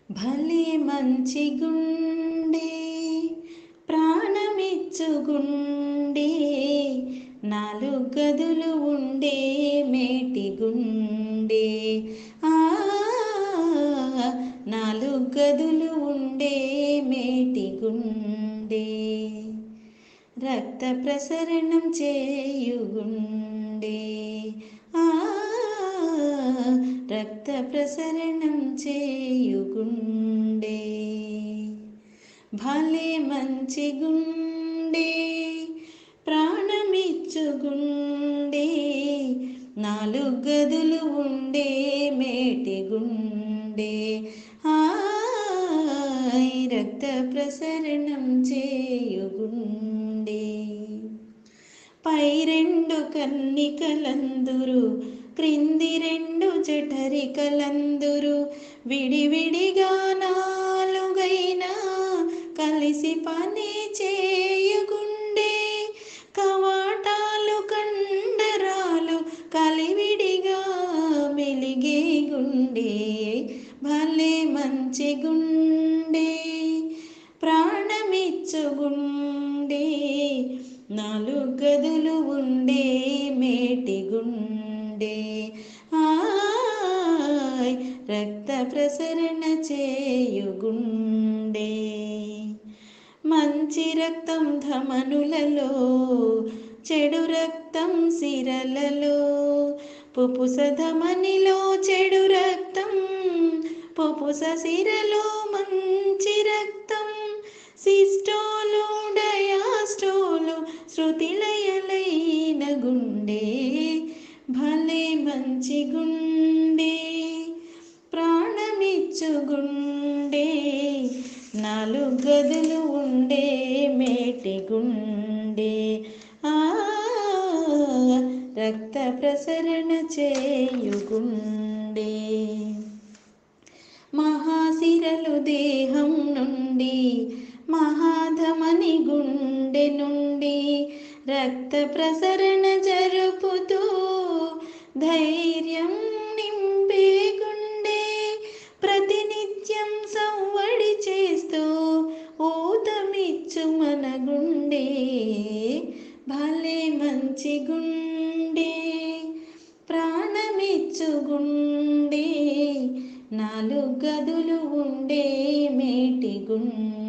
భలే మంచి గుండె ప్రాణమిచ్చు గుండె నాలుగు గదులు ఉండే మేటి గుండె ఆ నాలుగు గదులు ఉండే మేటి గుండె రక్త ప్రసరణం చేయుగుండే ఆ రక్త ప్రసరణం చేయుగుండే భలే మంచి గుండే ప్రాణమిచ్చుగుండే నాలుగు గదులు ఉండే మేటి గుండే హాయ్ రక్త ప్రసరణం చేయుగుండే పై రెండు కన్నికలందురు క్రింది రెండు జఠరికలందురు విడివిడిగా నాలుగైనా కలిసి పని చేయగుండే కవాటాలు కండరాలు కలివిడిగా మెలిగే గుండే భలే మంచి గుండే ప్రాణమిచ్చు గుండే నాలుగు గదులు ఉండే మేటి గుండే ఆయ్ రక్త ప్రసరణ చేయుగుండే మంచి రక్తం ధమనులలో చెడు రక్తం సిరలలో పుపుస ధమనిలో చెడు రక్తం పుపుస సిరలో మంచి రక్తం సిస్టోలు డయాస్టోలు శృతిలయలైన గుండె భలే మంచి గుండె ప్రాణమిచ్చు గుండె నాలుగు గదులు ఉండే మేటి గుండె ఆ రక్త ప్రసరణ చేయుగుండే మహాశిరలు దేహం నుండి మహాధమని గుండె నుండి రక్త ప్రసరణ జరుపుతూ ధైర్యం నింపే గుండె ప్రతినిత్యం సవ్వడి చేస్తూ ఊతమిచ్చు మన గుండె భలే మంచి గుండె ప్రాణమిచ్చు గుండె నాలుగు గదులు ఉండే మేటి గుండె